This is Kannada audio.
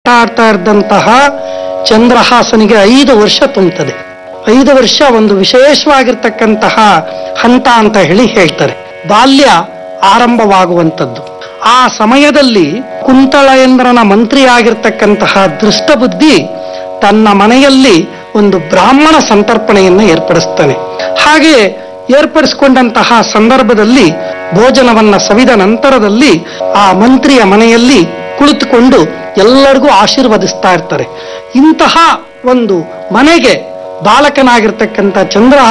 ಆಡ್ತಾ ಇದ್ದಂತಹ ಚಂದ್ರಹಾಸನಿಗೆ ಐದು ವರ್ಷ ತುಂಬುತ್ತದೆ ಐದು ವರ್ಷ ಒಂದು ವಿಶೇಷವಾಗಿರ್ತಕ್ಕಂತಹ ಹಂತ ಅಂತ ಹೇಳಿ ಹೇಳ್ತಾರೆ ಬಾಲ್ಯ ಆರಂಭವಾಗುವಂಥದ್ದು ಆ ಸಮಯದಲ್ಲಿ ಕುಂತಳೇಂದ್ರನ ಮಂತ್ರಿ ಆಗಿರ್ತಕ್ಕಂತಹ ದೃಷ್ಟಬುದ್ಧಿ ತನ್ನ ಮನೆಯಲ್ಲಿ ಒಂದು ಬ್ರಾಹ್ಮಣ ಸಂತರ್ಪಣೆಯನ್ನು ಏರ್ಪಡಿಸ್ತಾನೆ ಹಾಗೆ ಏರ್ಪಡಿಸಿಕೊಂಡಂತಹ ಸಂದರ್ಭದಲ್ಲಿ ಭೋಜನವನ್ನ ಸವಿದ ನಂತರದಲ್ಲಿ ಆ ಮಂತ್ರಿಯ ಮನೆಯಲ್ಲಿ ಕುಳಿತುಕೊಂಡು ಎಲ್ಲರಿಗೂ ಆಶೀರ್ವದಿಸ್ತಾ ಇರ್ತಾರೆ ಇಂತಹ ಒಂದು ಮನೆಗೆ ಬಾಲಕನಾಗಿರ್ತಕ್ಕಂಥ ಚಂದ್ರ